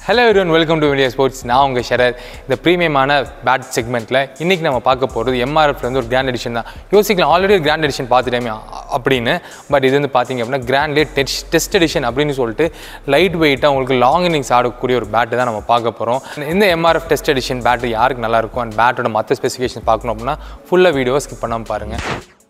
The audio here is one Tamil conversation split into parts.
hello everyone welcome to India sports நான் உங்கள் ஷரத் இந்த ப்ரீமியமான பேட் செக்மெண்ட்டில் இன்றைக்கி நம்ம பார்க்க போகிறது எம்ஆர்எஃப்ல இருந்து ஒரு கிராண்ட் எடிஷன் தான் யோசிக்கலாம் ஆல்ரெடி ஒரு கிராண்ட் எடிஷன் பார்த்துட்டேமே அ- அப்படின்னு பட் இது வந்து பார்த்தீங்க அப்படின்னா கிராண்ட்லே டெஸ்ட் டெஸ்ட் எடிஷன் அப்படின்னு சொல்லிட்டு லைட் வெயிட்டாக உங்களுக்கு லாங் இன்னிங்ஸ் ஆடக்கூடிய ஒரு பேட்டு தான் நம்ம பார்க்க போகிறோம் இந்த எம்ஆர்எஃப் டெஸ்ட் எடிஷன் பேட்டு யாருக்கு நல்லா இருக்கும் அண்ட் பேட்டோட மற்ற ஸ்பெசிஃபிகேஷன் பார்க்கணும் அப்படின்னா ஃபுல்லாக வீடியோவை ஸ்கிப் பண்ணாமல் பாருங்கள்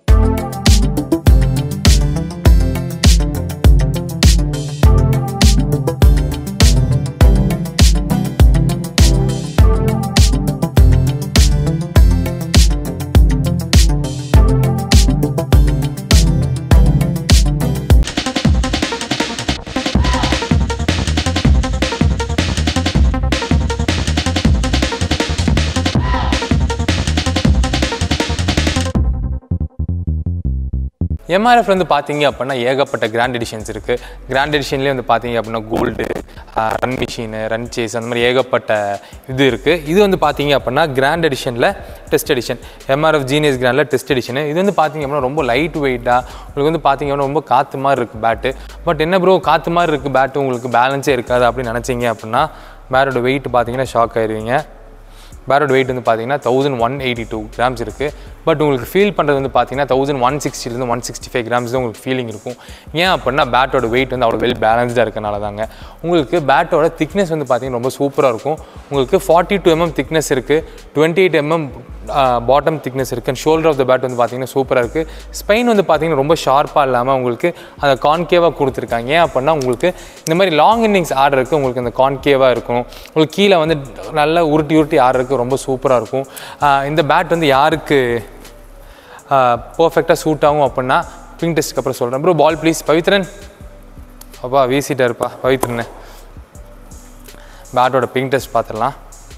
எம்ஆர்எஃப் வந்து பார்த்தீங்க அப்படின்னா ஏகப்பட்ட கிராண்ட் எடிஷன்ஸ் இருக்குது கிராண்ட் எடிஷன்லேயே வந்து பார்த்தீங்க அப்படின்னா gold run machine run chase அந்த மாதிரி ஏகப்பட்ட இது இருக்குது இது வந்து பார்த்தீங்க அப்படின்னா கிராண்ட் எடிஷனில் டெஸ்ட் எடிஷன் எம்ஆர்எஃப் ஜீனியஸ் கிராண்டில் டெஸ்ட் எடிஷன் இது வந்து பார்த்தீங்க அப்படின்னா ரொம்ப லைட் வெயிட்டாக உங்களுக்கு வந்து பார்த்தீங்க அப்படின்னா ரொம்ப காற்று மாதிரி இருக்குது பேட்டு பட் என்ன ப்ரோ காற்று மாதிரி இருக்குது பேட்டு உங்களுக்கு பேலன்ஸே இருக்காது அப்படின்னு நினச்சிங்க அப்படின்னா பேட்டோட வெயிட் பார்த்தீங்கன்னா ஷாக் ஆயிருவீங்க பேரோட வெயிட் வந்து பார்த்தீங்கன்னா thousand one eighty two grams இருக்குது பட் உங்களுக்கு ஃபீல் பண்ணுறது வந்து பார்த்தீங்கன்னா தௌசண்ட் ஒன் சிக்ஸ்டிலேருந்து ஒன் சிக்ஸ்டி ஃபைவ் கிராம்ஸ் தான் உங்களுக்கு ஃபீலிங் இருக்கும் ஏன் அப்படின்னா பேட்டோட வெயிட் வந்து அவ்வளோ வெல் பேலன்ஸ்டாக இருக்கனால தாங்க உங்களுக்கு பேட்டோட திக்னஸ் வந்து பார்த்தீங்கன்னா ரொம்ப சூப்பராக இருக்கும் உங்களுக்கு ஃபார்ட்டி டூ எம்எம் திக்னஸ் இருக்குது twenty eight MM bottom thickness இருக்குது and shoulder of the bat வந்து பார்த்தீங்கன்னா சூப்பராக இருக்குது ஸ்பைன் வந்து பார்த்தீங்கன்னா ரொம்ப ஷார்ப்பாக இல்லாமல் உங்களுக்கு அதை கான்கேவாக கொடுத்துருக்காங்க ஏன் அப்படின்னா உங்களுக்கு இந்த மாதிரி லாங் இன்னிங்ஸ் ஆடுறதுக்கு உங்களுக்கு அந்த கான்கேவாக இருக்கும் உங்களுக்கு கீழே வந்து நல்லா உருட்டி உருட்டி ஆடுறதுக்கு ரொம்ப சூப்பராக இருக்கும் ஆஹ் இந்த பேட் வந்து யாருக்கு பர்ஃபெக்டாக சூட் ஆகும் அப்படின்னா பிங்க் டெஸ்ட்டுக்கு அப்புறம் சொல்கிறேன் ப்ரோ பால் ப்ளீஸ் பவித்ரன் அப்பா வீசிட்டாருப்பா பவித்ரன் பேட்டோட பிங்க் டெஸ்ட் பார்த்துடலாம்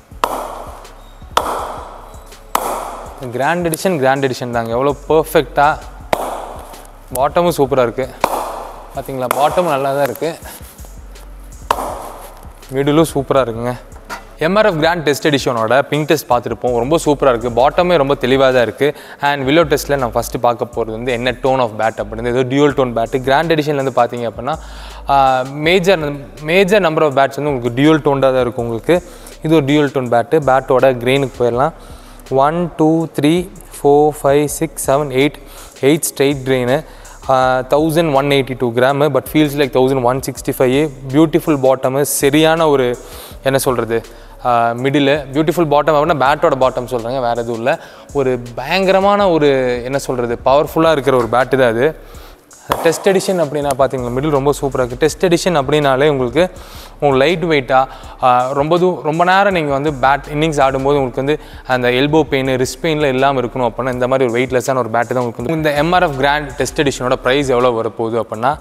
கிராண்ட் எடிஷன் கிராண்ட் எடிஷன் தாங்க எவ்வளோ பர்ஃபெக்டாக பாட்டமும் சூப்பராக இருக்குது பார்த்தீங்களா பாட்டமும் நல்லா தான் இருக்குது மிடிலும் சூப்பராக இருக்குங்க எம்ஆர்எஃப் கிராண்ட் டெஸ்ட் எடிஷனோட பிங்க் டெஸ்ட் பார்த்துருப்போம் ரொம்ப சூப்பராக இருக்குது பாட்டமே ரொம்ப தெளிவாக தான் இருக்குது அண்ட் வில்லோ டெஸ்ட்டில் நான் ஃபஸ்ட்டு பார்க்க போகிறது வந்து என்ன டோன் ஆஃப் பேட் அப்படின்னு ஏதோ டியூல் டோன் பேட்டு கிராண்ட் எடிஷன்லேருந்து பார்த்தீங்க அப்படின்னா major major number of bats வந்து உங்களுக்கு டியூல் டோன்டாக தான் இருக்கும் உங்களுக்கு இது ஒரு டியூல் டோன் பேட்டு பேட்டோட கிரெயினுக்கு போயிடலாம் one two three four five six seven eight eight straight grain thousand one eighty two gram but feels like thousand one sixty five beautiful bottom சரியான ஒரு என்ன சொல்கிறது மிடில் பியூட்டிஃபுல் பாட்டம் அப்படின்னா பேட்டோட பாட்டம் சொல்கிறாங்க வேறு எதுவும் இல்லை ஒரு பயங்கரமான ஒரு என்ன சொல்கிறது பவர்ஃபுல்லாக இருக்கிற ஒரு பேட்டு தான் அது டெஸ்ட் எடிஷன் அப்படின்னா பார்த்தீங்களா மிடில் ரொம்ப சூப்பராக இருக்குது டெஸ்ட் எடிஷன் அப்படின்னாலே உங்களுக்கு உங்களுக்கு லைட் வெயிட்டாக ரொம்ப தூ ரொம்ப நேரம் நீங்கள் வந்து பேட் இன்னிங்ஸ் ஆடும்போது உங்களுக்கு வந்து அந்த எல்போ பெயின் ரிஸ்ட் பெயினில் இல்லாமல் இருக்கணும் அப்படின்னா இந்த மாதிரி ஒரு வெயிட்லெஸ்ஸான ஒரு பேட்டு தான் உங்களுக்கு வந்து இந்த எம்ஆர்எஃப் கிராண்ட் டெஸ்ட் எடிஷனோட ப்ரைஸ் எவ்வளோ வரப்போகுது அப்படின்னா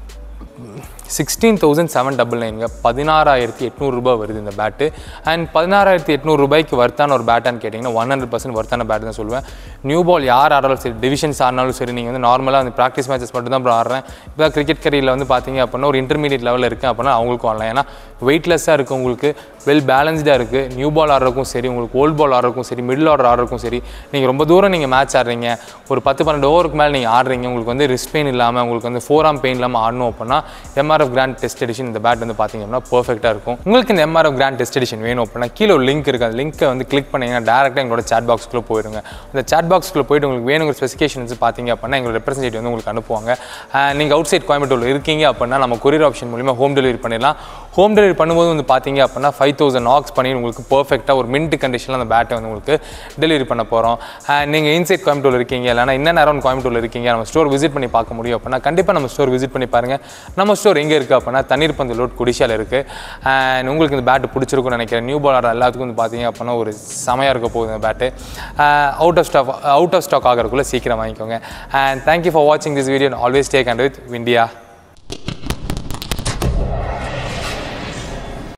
சிக்ஸ்டீன் தௌசண்ட் செவன் டபுள் நைனுங்க பதினாறாயிரத்தி எட்நூறுரூபா வருது இந்த பேட்டு அண்ட் பதினாறாயிரத்தி எட்நூறுபாய்க்கு வர்த்தான ஒரு பேட்டான்னு கேட்டிங்கன்னா ஒன் ஹண்ட்ரட் பர்சன்ட் வர்த்தான பேட் தான் சொல்லுவேன் நியூ பால் யார் ஆடாலும் சரி டிவிஷன்ஸ் ஆடினாலும் சரி நீங்கள் வந்து நார்மலாக வந்து ப்ராக்டிஸ் மேட்சஸ் மட்டும் தான் அப்புறம் ஆடுறேன் இப்போ கிரிக்கெட் கரியரில் வந்து பார்த்தீங்க அப்படின்னா ஒரு இன்டர்மீடியட் லெவலில் இருக்குது அப்படின்னா அவங்களுக்கும் ஆடலாம் ஏன்னா வெயிட்லெஸ்ஸாக இருக்குது உங்களுக்கு வெல் பேலன்ஸ்டாக இருக்குது நியூ பால் ஆடுறதுக்கும் சரி உங்களுக்கு ஓல்ட் பால் ஆடுறதுக்கும் சரி மிடில் ஆர்டர் ஆடுறதுக்கும் சரி நீங்கள் ரொம்ப தூரம் நீங்கள் மேட்ச் ஆடுறீங்க ஒரு பத்து பன்னெண்டு ஓவருக்கு மேலே நீங்கள் ஆடுறீங்க உங்களுக்கு வந்து ரிஸ்ட் பெயின் இல்லாமல் உங்களுக்கு வந்து ஃபோர் ஆம் பெயின் இல்லாமல் ஆடணும் அப்படின்னா எம்ஆர்எஃப் கிராண்ட் டெஸ்ட் எடிஷன் இந்த பேட் வந்து பார்த்தீங்க அப்படின்னா பர்ஃபெக்டாக இருக்கும் உங்களுக்கு இந்த எம்ஆர்எஃப் கிராண்ட் டெஸ்ட் எடிஷன் வேணும் அப்படின்னா கீழே ஒரு லிங்க் இருக்குது அந்த லிங்க்கை வந்து கிளிக் பண்ணீங்கன்னா டேரெக்டாக எங்களோட சாட் பாக்ஸ்க்குள்ளே போயிடுங்க அந்த சாட் பாக்ஸ்க்குள்ளே போயிட்டு உங்களுக்கு வேணுங்கிற ஸ்பெசிஃபிகேஷன்ஸ் பார்த்தீங்க அப்படின்னா எங்களோட ரெப்ரஸன்டேட்டிவ் வந்து உங்களுக்கு அனுப்புவாங்க நீங்கள் அவுட் சைட் கோயம்புத்தூர் இருக்கீங்க அப்படின்னா நம்ம கொரியர் ஆப்ஷன் மூலிமா ஹோம் டெலிவரி பண்ணிடலாம் ஹோம் டெலிவரி பண்ணும்போது வந்து பார்த்தீங்க அப்படின்னா ஃபைவ் தௌசண்ட் ஆக்ஸ் பண்ணி உங்களுக்கு பர்ஃபெக்டாக ஒரு மின்ட் கண்டிஷனில் அந்த பேட்டை வந்து உங்களுக்கு டெலிவரி பண்ண போகிறோம் நீங்கள் இன்சைட் கோயம்புத்தூர் இருக்கீங்க இல்லைனா என்ன நேரம் கோயம்புத்தூர் இருக்கீங்க நம்ம ஸ்டோர் விசிட் பண்ணி பார்க்க முடியும் அப்படின்னா கண்டிப்பாக நம்ம ஸ்டோர் விசிட் பண்ணி பாருங்கள் நம்ம ஸ்டோர் எங்கே இருக்குது அப்படின்னா தண்ணீர் பந்து லோட் குடிஷால இருக்குது அண்ட் உங்களுக்கு இந்த பேட்டு பிடிச்சிருக்கும்னு நினைக்கிறேன் நியூ பால் ஆடுற எல்லாத்துக்கும் வந்து பார்த்தீங்க அப்படின்னா ஒரு செமையாக இருக்க போகுது இந்த bat out of stock out of stock ஆகிறதுக்குள்ளே சீக்கிரம் வாங்கிக்கோங்க அண்ட் தேங்க்யூ ஃபார் வாட்சிங் this video always take and with India